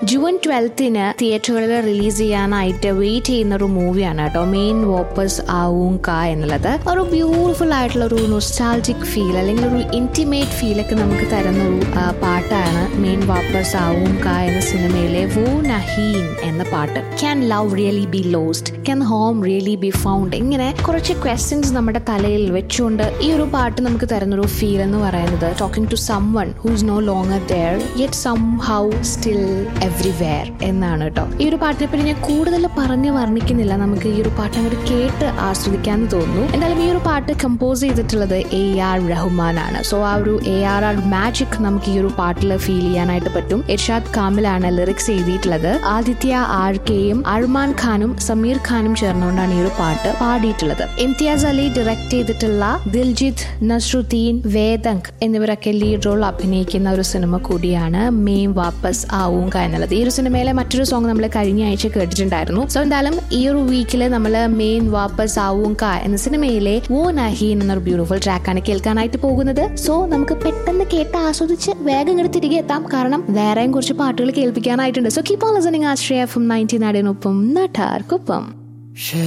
June ട്വൽത്തിന് തിയേറ്ററുകളിൽ release ചെയ്യാനായിട്ട് wait ചെയ്യുന്ന ഒരു മൂവിയാണ് കേട്ടോ മെയിൻ വോപ്പസ് ആവും കാ എന്നുള്ളത് ഒരു ബ്യൂട്ടിഫുൾ ആയിട്ടുള്ള ഒരു നൊസ്റ്റാൾജിക് ഫീൽ അല്ലെങ്കിൽ ഒരു ഇന്റിമേറ്റ് ഫീൽ ഒക്കെ നമുക്ക് തരുന്ന ഒരു ആ, പാട്ടാണ് മെയിൻ വാപ്പസ് ആവും കാ എന്ന സിനിമയിലെ വോ നഹീൻ എന്ന പാട്ട് can love really be lost can home really be found ഇങ്ങനെ കുറച്ച് ക്വസ്റ്റ്യൻസ് നമ്മുടെ തലയിൽ വെച്ചുകൊണ്ട് ഈ ഒരു പാട്ട് നമുക്ക് തരുന്നൊരു ഫീൽ എന്ന് പറയുന്നത് talking to someone who's no longer there yet somehow still everywhere എന്നാണ് കേട്ടോ ഈ ഒരു പാട്ടിനെ പറ്റി ഞാൻ കൂടുതൽ പറഞ്ഞ് വർണ്ണിക്കുന്നില്ല നമുക്ക് ഈ ഒരു പാട്ട് അങ്ങോട്ട് കേട്ട് ആസ്വദിക്കാന്ന് തോന്നുന്നു എന്തായാലും ഈ ഒരു പാട്ട് കമ്പോസ് ചെയ്തിട്ടുള്ളത് എ ആർ റഹ്മാനാണ് സോ ആ ഒരു എ ആർ ആർ മാജിക് നമുക്ക് ഈ ഒരു പാട്ടിൽ ഫീൽ ചെയ്യാനായിട്ട് പറ്റും ഇർഷാദ് കാമിലാണ് ലിറിക്സ് എഴുതിയിട്ടുള്ളത് ആദിത്യ ആർ കെയും അർമാൻ ഖാനും സമീർ ഖാനും ചേർന്നുകൊണ്ടാണ് ഈ ഒരു പാട്ട് പാടിയിട്ടുള്ളത് ഇംതിയാസ് അലി ഡയറക്ട് ചെയ്തിട്ടുള്ള ദിൽജിത്ത് നസ്രുദ്ദീൻ വേദങ്ക് എന്നിവരൊക്കെ ലീഡ് റോൾ അഭിനയിക്കുന്ന ഒരു സിനിമ കൂടിയാണ് മെയിം വാപ്പസ് ആവൂങ്ക എന്നുള്ളത് ഈ ഒരു സിനിമയിലെ മറ്റൊരു സോങ് നമ്മൾ കഴിഞ്ഞ ആഴ്ച കേട്ടിട്ടുണ്ടായിരുന്നു സോ എന്തായാലും ഈ ഒരു വീക്കിൽ നമ്മൾ മെയിൻ വാപ്പസ് ആവൂങ്ക എന്ന സിനിമയിലെ വോ നഹീൻ എന്നൊരു ബ്യൂട്ടിഫുൾ ട്രാക്കാണ് കേൾക്കാനായിട്ട് പോകുന്നത് സോ നമുക്ക് പെട്ടെന്ന് കേട്ട് ആസ്വദിച്ച് വേഗം ഇങ്ങോട്ട് തിരികെ എത്താം കാരണം വേറെയും കുറച്ച് പാട്ടുകൾ കേൾപ്പിക്കാനായിട്ടുണ്ട് so keep on listening Ashraya F M ninety നാടിനൊപ്പം നട്ടാർക്കൊപ്പം